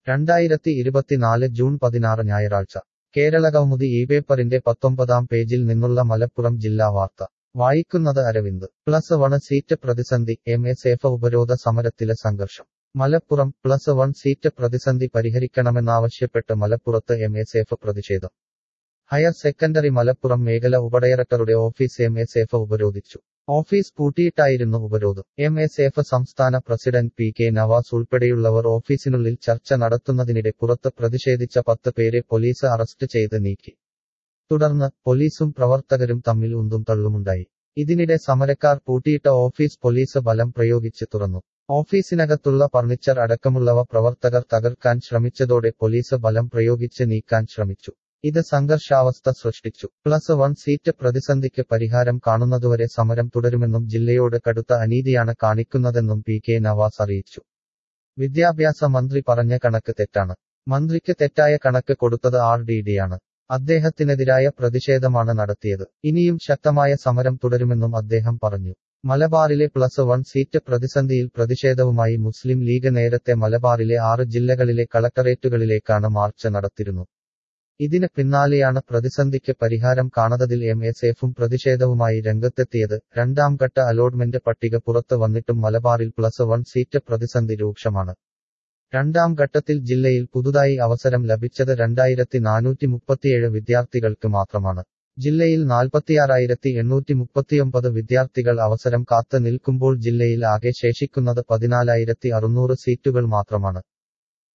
രണ്ടായിരത്തി ഇരുപത്തിനാല് ജൂൺ പതിനാറ് ഞായറാഴ്ച കേരളകൗമുദി ഈ പേപ്പറിന്റെ പത്തൊമ്പതാം പേജിൽ നിന്നുള്ള മലപ്പുറം ജില്ലാ വാർത്ത വായിക്കുന്നത് അരവിന്ദ് പ്ലസ് വൺ സീറ്റ് പ്രതിസന്ധി എം എസ് എഫ് ഉപരോധ സമരത്തിലെ സംഘർഷം മലപ്പുറം പ്ലസ് വൺ സീറ്റ് പ്രതിസന്ധി പരിഹരിക്കണമെന്നാവശ്യപ്പെട്ട് മലപ്പുറത്ത് എം എസ് എഫ് പ്രതിഷേധം ഹയർ സെക്കൻഡറി മലപ്പുറം മേഖല ഉപഡയറക്ടറുടെ ഓഫീസ് എം എസ് എഫ് ഉപരോധിച്ചു ഓഫീസ് പൂട്ടിയിട്ടായിരുന്നു ഉപരോധം എം എസ് എഫ് സംസ്ഥാന പ്രസിഡന്റ് പി കെ നവാസ് ഉൾപ്പെടെയുള്ളവർ ഓഫീസിനുള്ളിൽ ചർച്ച നടത്തുന്നതിനിടെ പുറത്ത് പ്രതിഷേധിച്ച പത്ത് പേരെ പോലീസ് അറസ്റ്റ് ചെയ്ത് നീക്കി തുടർന്ന് പോലീസും പ്രവർത്തകരും തമ്മിൽ ഉന്തും തള്ളുമുണ്ടായി ഇതിനിടെ സമരക്കാർ പൂട്ടിയിട്ട ഓഫീസ് പോലീസ് ബലം പ്രയോഗിച്ച് തുറന്നു ഓഫീസിനകത്തുള്ള ഫർണിച്ചർ അടക്കമുള്ളവ പ്രവർത്തകർ തകർക്കാൻ ശ്രമിച്ചതോടെ പോലീസ് ബലം പ്രയോഗിച്ച് നീക്കാൻ ശ്രമിച്ചു ഇത് സംഘർഷാവസ്ഥ സൃഷ്ടിച്ചു പ്ലസ് വൺ സീറ്റ് പ്രതിസന്ധിക്ക് പരിഹാരം കാണുന്നതുവരെ സമരം തുടരുമെന്നും ജില്ലയോട് കടുത്ത അനീതിയാണ് കാണിക്കുന്നതെന്നും പി കെ നവാസ് അറിയിച്ചു വിദ്യാഭ്യാസ മന്ത്രി പറഞ്ഞ കണക്ക് തെറ്റാണ് മന്ത്രിക്ക് തെറ്റായ കണക്ക് കൊടുത്തത് ആർ ഡി ഡിയാണ് അദ്ദേഹത്തിനെതിരായ പ്രതിഷേധമാണ് നടത്തിയത് ഇനിയും ശക്തമായ സമരം തുടരുമെന്നും അദ്ദേഹം പറഞ്ഞു മലബാറിലെ പ്ലസ് വൺ സീറ്റ് പ്രതിസന്ധിയിൽ പ്രതിഷേധവുമായി മുസ്ലിം ലീഗ് നേരത്തെ മലബാറിലെ ആറ് ജില്ലകളിലെ കളക്ടറേറ്റുകളിലേക്കാണ് മാർച്ച് നടത്തിയിരുന്നു ഇതിന് പിന്നാലെയാണ് പ്രതിസന്ധിക്ക് പരിഹാരം കാണാത്തതിൽ എം എസ് എഫും പ്രതിഷേധവുമായി രംഗത്തെത്തിയത് രണ്ടാം ഘട്ട അലോട്ട്മെന്റ് പട്ടിക പുറത്ത് വന്നിട്ടും മലബാറിൽ പ്ലസ് വൺ സീറ്റ് പ്രതിസന്ധി രൂക്ഷമാണ് രണ്ടാം ഘട്ടത്തിൽ ജില്ലയിൽ പുതുതായി അവസരം ലഭിച്ചത് രണ്ടായിരത്തി നാനൂറ്റി മുപ്പത്തിയേഴ് വിദ്യാർത്ഥികൾക്ക് മാത്രമാണ് ജില്ലയിൽ നാൽപ്പത്തിയാറായിരത്തി എണ്ണൂറ്റി മുപ്പത്തിയൊമ്പത് വിദ്യാർത്ഥികൾ അവസരം കാത്ത് നിൽക്കുമ്പോൾ ജില്ലയിൽ ആകെ ശേഷിക്കുന്നത് പതിനാലായിരത്തി അറുന്നൂറ് സീറ്റുകൾ മാത്രമാണ്